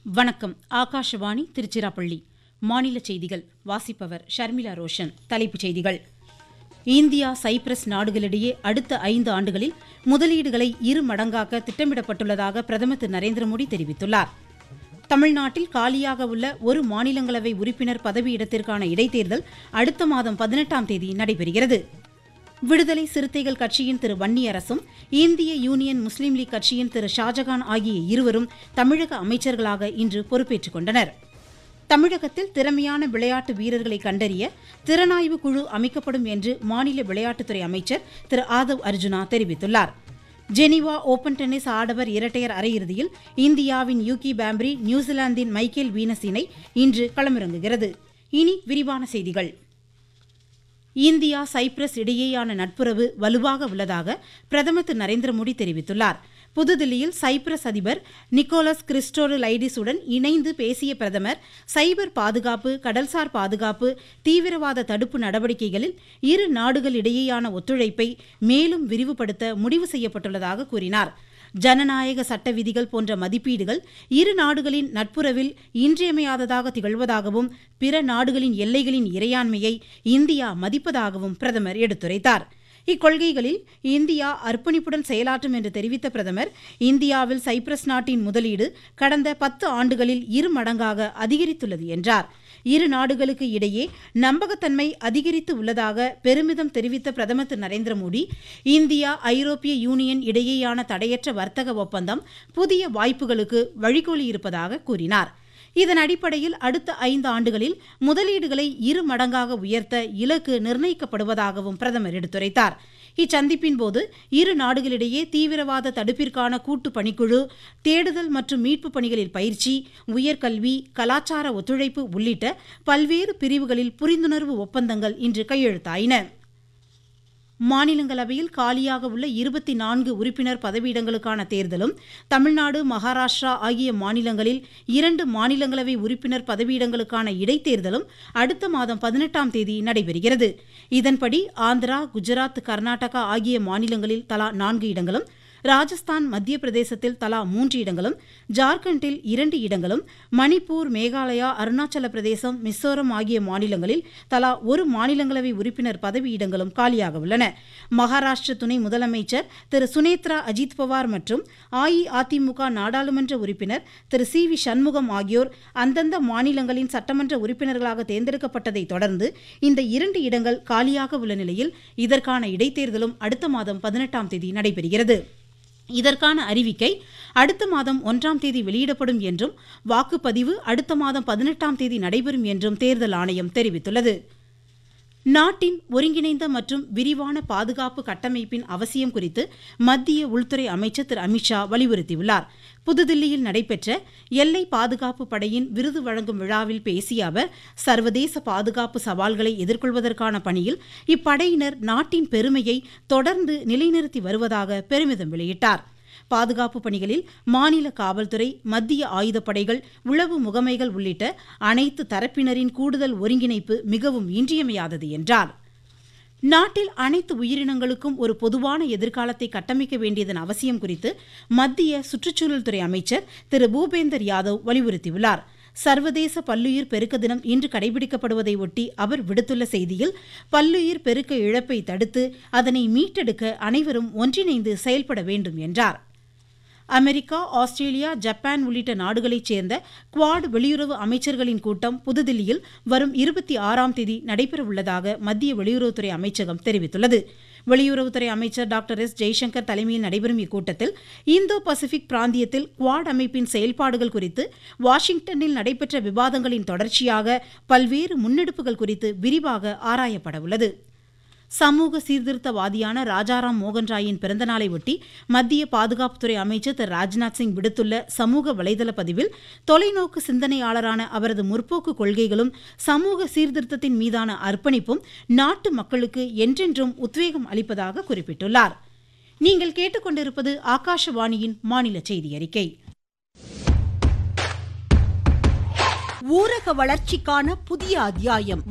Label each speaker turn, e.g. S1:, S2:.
S1: வணக்கம் ஆகாஷவாணி திருச்சிராப்பள்ளி மாநில செய்திகள் வாசிப்பவர் ஷர்மிளா ரோஷன் தலைப்புச் செய்திகள் இந்தியா சைப்ரஸ் நாடுகளிடையே அடுத்த ஐந்து ஆண்டுகளில் முதலீடுகளை இரு மடங்காக்க திட்டமிடப்பட்டுள்ளதாக பிரதமர் திரு நரேந்திர மோடி தெரிவித்துள்ளார் தமிழ்நாட்டில் காலியாக உள்ள ஒரு மாநிலங்களவை உறுப்பினர் பதவியிடத்திற்கான இடைத்தேர்தல் அடுத்த மாதம் பதினெட்டாம் தேதி நடைபெறுகிறது விடுதலை சிறுத்தைகள் கட்சியின் திரு வன்னியரசும் இந்திய யூனியன் முஸ்லீம் லீக் கட்சியின் திரு ஷாஜகான் ஆகிய இருவரும் தமிழக அமைச்சர்களாக இன்று பொறுப்பேற்றுக் கொண்டனர் தமிழகத்தில் திறமையான விளையாட்டு வீரர்களை கண்டறிய திறனாய்வு குழு அமைக்கப்படும் என்று மாநில விளையாட்டுத்துறை அமைச்சர் திரு ஆதவ் அர்ஜுனா தெரிவித்துள்ளார் ஜெனீவா ஓபன் டென்னிஸ் ஆடவர் இரட்டையர் அரையிறுதியில் இந்தியாவின் யூகி பாம்ப்ரி நியூசிலாந்தின் மைக்கேல் வீனஸ் இணை இன்று களமிறங்குகிறது இனி விரிவான செய்திகள் இந்தியா சைப்ரஸ் இடையேயான நட்புறவு வலுவாக உள்ளதாக பிரதமர் திரு நரேந்திர மோடி தெரிவித்துள்ளார் புதுதில்லியில் சைப்ரஸ் அதிபர் நிக்கோலஸ் கிறிஸ்டோரு லைடிஸுடன் இணைந்து பேசிய பிரதமர் சைபர் பாதுகாப்பு கடல்சார் பாதுகாப்பு தீவிரவாத தடுப்பு நடவடிக்கைகளில் இரு நாடுகளிடையேயான ஒத்துழைப்பை மேலும் விரிவுபடுத்த முடிவு செய்யப்பட்டுள்ளதாக கூறினார் ஜனநாயக சட்ட விதிகள் போன்ற மதிப்பீடுகள் இரு நாடுகளின் நட்புறவில் இன்றியமையாததாக திகழ்வதாகவும் பிற நாடுகளின் எல்லைகளின் இறையாண்மையை இந்தியா மதிப்பதாகவும் பிரதமர் எடுத்துரைத்தார் இக்கொள்கைகளில் இந்தியா அர்ப்பணிப்புடன் செயலாற்றும் என்று தெரிவித்த பிரதமர் இந்தியாவில் சைப்ரஸ் நாட்டின் முதலீடு கடந்த பத்து ஆண்டுகளில் இரு மடங்காக அதிகரித்துள்ளது என்றார் இரு நாடுகளுக்கு இடையே நம்பகத்தன்மை அதிகரித்து உள்ளதாக பெருமிதம் தெரிவித்த பிரதமர் திரு நரேந்திர மோடி இந்தியா ஐரோப்பிய யூனியன் இடையேயான தடையற்ற வர்த்தக ஒப்பந்தம் புதிய வாய்ப்புகளுக்கு வழிகோலியிருப்பதாக கூறினார் இதன் அடிப்படையில் அடுத்த ஐந்து ஆண்டுகளில் முதலீடுகளை இரு மடங்காக உயர்த்த இலக்கு நிர்ணயிக்கப்படுவதாகவும் பிரதமர் எடுத்துரைத்தார் இச்சந்திப்பின் போது இரு நாடுகளிடையே தீவிரவாத தடுப்பிற்கான கூட்டு பணிக்குழு தேடுதல் மற்றும் மீட்பு பணிகளில் பயிற்சி உயர்கல்வி கலாச்சார ஒத்துழைப்பு உள்ளிட்ட பல்வேறு பிரிவுகளில் புரிந்துணர்வு ஒப்பந்தங்கள் இன்று கையெழுத்தாயின மாநிலங்களவையில் காலியாக உள்ள இருபத்தி நான்கு உறுப்பினர் பதவியிடங்களுக்கான தேர்தலும் தமிழ்நாடு மகாராஷ்டிரா ஆகிய மாநிலங்களில் இரண்டு மாநிலங்களவை உறுப்பினர் பதவியிடங்களுக்கான இடைத்தேர்தலும் அடுத்த மாதம் பதினெட்டாம் தேதி நடைபெறுகிறது இதன்படி ஆந்திரா குஜராத் கர்நாடகா ஆகிய மாநிலங்களில் தலா நான்கு இடங்களும் ராஜஸ்தான் மத்திய பிரதேசத்தில் தலா மூன்று இடங்களும் ஜார்க்கண்டில் இரண்டு இடங்களும் மணிப்பூர் மேகாலயா அருணாச்சல பிரதேசம் மிசோரம் ஆகிய மாநிலங்களில் தலா ஒரு மாநிலங்களவை உறுப்பினர் பதவியிடங்களும் காலியாக உள்ளன மகாராஷ்டிர துணை முதலமைச்சர் திரு சுனேத்ரா அஜித் பவார் மற்றும் அஇஅதிமுக நாடாளுமன்ற உறுப்பினர் திரு சி வி சண்முகம் ஆகியோர் அந்தந்த மாநிலங்களின் சட்டமன்ற உறுப்பினர்களாக தேர்ந்தெடுக்கப்பட்டதை தொடர்ந்து இந்த இரண்டு இடங்கள் காலியாக உள்ள நிலையில் இதற்கான இடைத்தேர்தலும் அடுத்த மாதம் பதினெட்டாம் தேதி நடைபெறுகிறது இதற்கான அறிவிக்கை அடுத்த மாதம் ஒன்றாம் தேதி வெளியிடப்படும் என்றும் வாக்குப்பதிவு அடுத்த மாதம் பதினெட்டாம் தேதி நடைபெறும் என்றும் தேர்தல் ஆணையம் தெரிவித்துள்ளது நாட்டின் ஒருங்கிணைந்த மற்றும் விரிவான பாதுகாப்பு கட்டமைப்பின் அவசியம் குறித்து மத்திய உள்துறை அமைச்சர் திரு அமித்ஷா வலியுறுத்தியுள்ளார் புதுதில்லியில் நடைபெற்ற எல்லை பாதுகாப்பு படையின் விருது வழங்கும் விழாவில் பேசிய அவர் சர்வதேச பாதுகாப்பு சவால்களை எதிர்கொள்வதற்கான பணியில் இப்படையினர் நாட்டின் பெருமையை தொடர்ந்து நிலைநிறுத்தி வருவதாக பெருமிதம் வெளியிட்டார் பாதுகாப்பு பணிகளில் மாநில காவல்துறை மத்திய ஆயுதப்படைகள் உளவு முகமைகள் உள்ளிட்ட அனைத்து தரப்பினரின் கூடுதல் ஒருங்கிணைப்பு மிகவும் இன்றியமையாதது என்றார் நாட்டில் அனைத்து உயிரினங்களுக்கும் ஒரு பொதுவான எதிர்காலத்தை கட்டமைக்க வேண்டியதன் அவசியம் குறித்து மத்திய சுற்றுச்சூழல் துறை அமைச்சர் திரு பூபேந்தர் யாதவ் வலியுறுத்தியுள்ளார் சர்வதேச பல்லுயிர் பெருக்க தினம் இன்று கடைபிடிக்கப்படுவதை ஒட்டி அவர் விடுத்துள்ள செய்தியில் பல்லுயிர் பெருக்க இழப்பை தடுத்து அதனை மீட்டெடுக்க அனைவரும் ஒன்றிணைந்து செயல்பட வேண்டும் என்றார் அமெரிக்கா ஆஸ்திரேலியா ஜப்பான் உள்ளிட்ட நாடுகளைச் சேர்ந்த குவாட் வெளியுறவு அமைச்சர்களின் கூட்டம் புதுதில்லியில் வரும் இருபத்தி ஆறாம் தேதி நடைபெறவுள்ளதாக மத்திய வெளியுறவுத்துறை அமைச்சகம் தெரிவித்துள்ளது வெளியுறவுத்துறை அமைச்சர் டாக்டர் எஸ் ஜெய்சங்கர் தலைமையில் நடைபெறும் இக்கூட்டத்தில் இந்தோ பசிபிக் பிராந்தியத்தில் குவாட் அமைப்பின் செயல்பாடுகள் குறித்து வாஷிங்டனில் நடைபெற்ற விவாதங்களின் தொடர்ச்சியாக பல்வேறு முன்னெடுப்புகள் குறித்து விரிவாக ஆராயப்பட உள்ளது சமூக சீர்திருத்தவாதியான ராஜாராம் மோகன் ராயின் பிறந்தநாளை ஒட்டி மத்திய பாதுகாப்புத்துறை அமைச்சர் திரு ராஜ்நாத் சிங் விடுத்துள்ள சமூக வலைதள பதிவில் தொலைநோக்கு சிந்தனையாளரான அவரது முற்போக்கு கொள்கைகளும் சமூக சீர்திருத்தத்தின் மீதான அர்ப்பணிப்பும் நாட்டு மக்களுக்கு என்றென்றும் உத்வேகம் அளிப்பதாக குறிப்பிட்டுள்ளார் நீங்கள் கேட்டுக்கொண்டிருப்பது ஆகாஷவாணியின் மாநில செய்தி அறிக்கை
S2: ஊரக வளர்ச்சிக்கான புதிய அத்தியாயம்